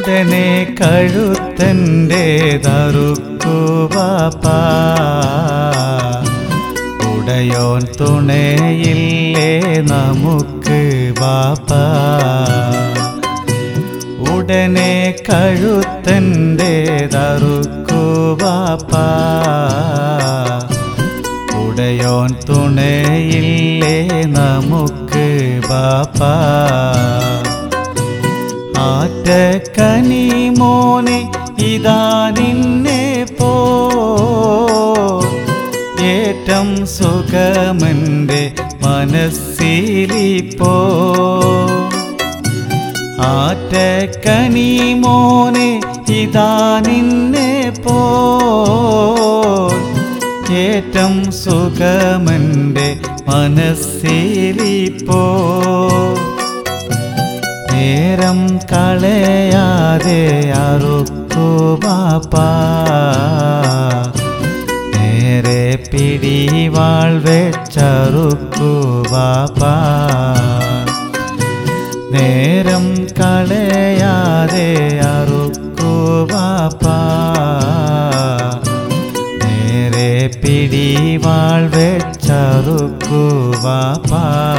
ഉടനെ കഴുത്തൻ്റെ തറുക്കുവാപ്പ ഉടയോൻ തുണയില്ലേ നമുക്ക് വാപ്പ ഉടനെ കഴുത്തൻ്റെ തറുക്കുവാപ്പ ഉടയോൻ തുണയില്ലേ നമുക്ക് ബാപ്പ ആറ്റക്കനി മോനെ ഇതാ നിന്നെ പോ ഏറ്റം സുഖമെൻ്റെ മനസ്സിലിപ്പോ ആറ്റക്കനി മോനെ ഇതാ നിന്നെ പോ ഏറ്റം സുഖമെൻ്റെ മനസ്സിലിപ്പോ നേരം കളയാതെ അറുക്കു ബാപ്പ നേരെ പിടിവാൾ വെച്ചറുക്കു ബാപ്പ നേരം കളയാതെ അറുക്കു ബാപ്പ നേരെ പിടിവാൾ വെച്ചറുക്കു ബാപ്പ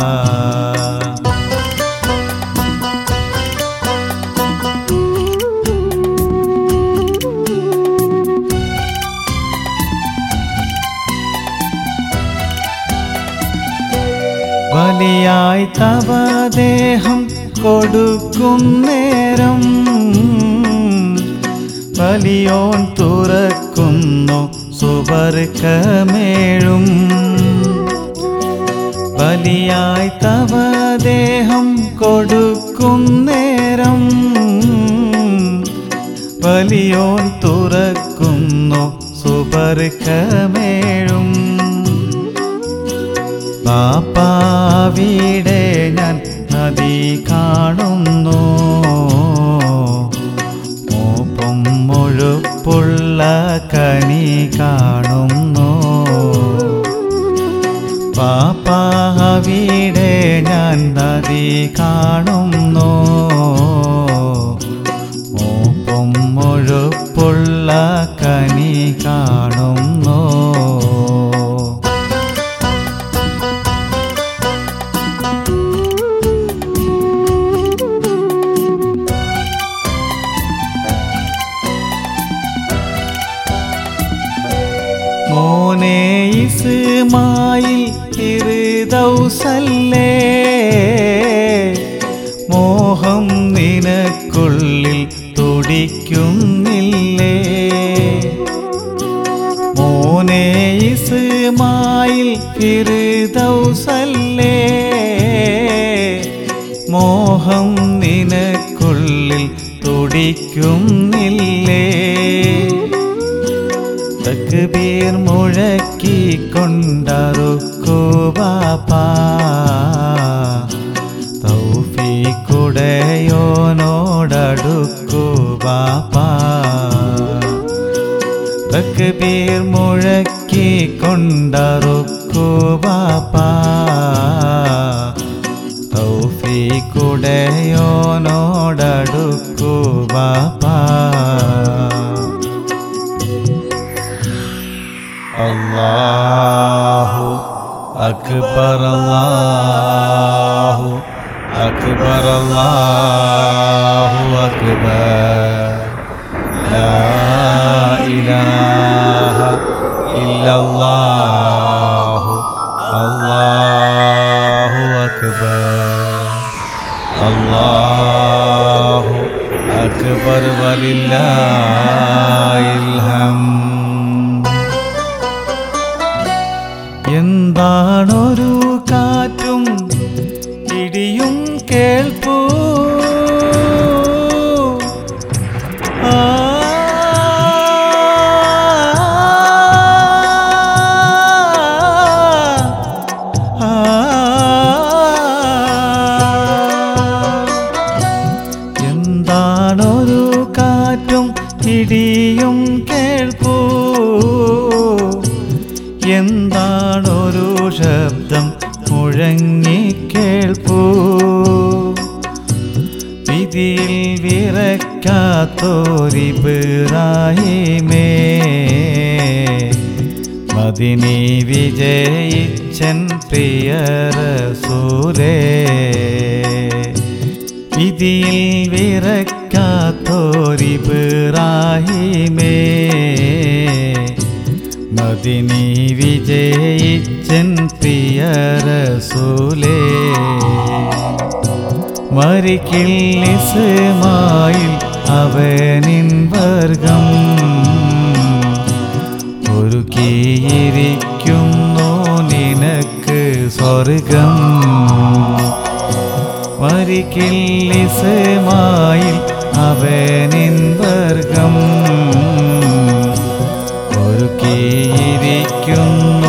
ബലിയായി തവ ദേഹം കൊടുക്കും നേരം ബലിയോൻ തുറക്കുന്നു സുവർക്കമേഴും ബലിയായി തവ ദേഹം കൊടുക്കും നേരം ബലിയോൻ തുറക്കുന്നു സുവർക്കമേഴും പാപ്പാവിടെ ഞാൻ നദി കാണുന്നു മോപ്പം മുഴുപ്പുള്ള കനി കാണുന്നു പാപ്പാവിടെ ഞാൻ നദി കാണുന്നു മോപ്പം മുഴുപ്പുള്ള കനി കാണുന്നു മോനെ ഇസ്മായിൽ ഇരുദൗസല്ലേ മോഹം നിനക്കുള്ളിൽ തുടിക്കുന്നില്ലേ മോനെ ഇസ്മായിൽ ഇരുദൗസല്ലേ മോഹം നിനക്കുള്ളിൽ തുടിക്കുന്നില്ലേ തക്ബീർ മുഴക്കി കൊണ്ടറുക്കു ബാപ്പ തൗഫീക്കുടയോനോടടുക്കു ബാപ്പ തക്ബീർ മുഴക്കി കൊണ്ടറുക്കു ബാപ്പ തൗഫീക്കുടയോനോടടുക്കു ബാപ്പ അല്ലാഹു അക്ബർ അല്ലാഹു അക്ബർ അല്ലാഹു അക്ബർ ലാ ഇലാഹ ഇല്ലല്ലാഹു അല്ലാഹു അക്ബർ അല്ലാഹു അക്ബർ വലില്ലാഹിൽ ഹംദ് എന്താണൊരു കാറ്റും ഇടിയും കേൾപ്പൂ ആ, ആ, എന്താണൊരു കാറ്റും ഇടിയും കേൾപ്പൂ എന്താണൊരു ശബ്ദം മുഴങ്ങിക്കേൾപ്പൂ വിധിയിൽ വിറ വിറക്കാത്തോരിബിറാഹിമേ മദിനി വിജയിച്ചൻ പ്രിയരസൂരേ വിധിയിൽ വിറക്കാത്തോരിബിറാഹിമേ മദിനി വിജയിച്ചൻ പ്രിയരസൂലേ മരിക്കില്ലിസുമായിൽ അവനിൻ വർഗം ഒരു കീയിരിക്കുന്നു നിനക്ക് സ്വർഗം മരിക്കില്ലിസുമായിൽ അവനിൻ വർഗം ഒരു കീയിരിക്കുന്നു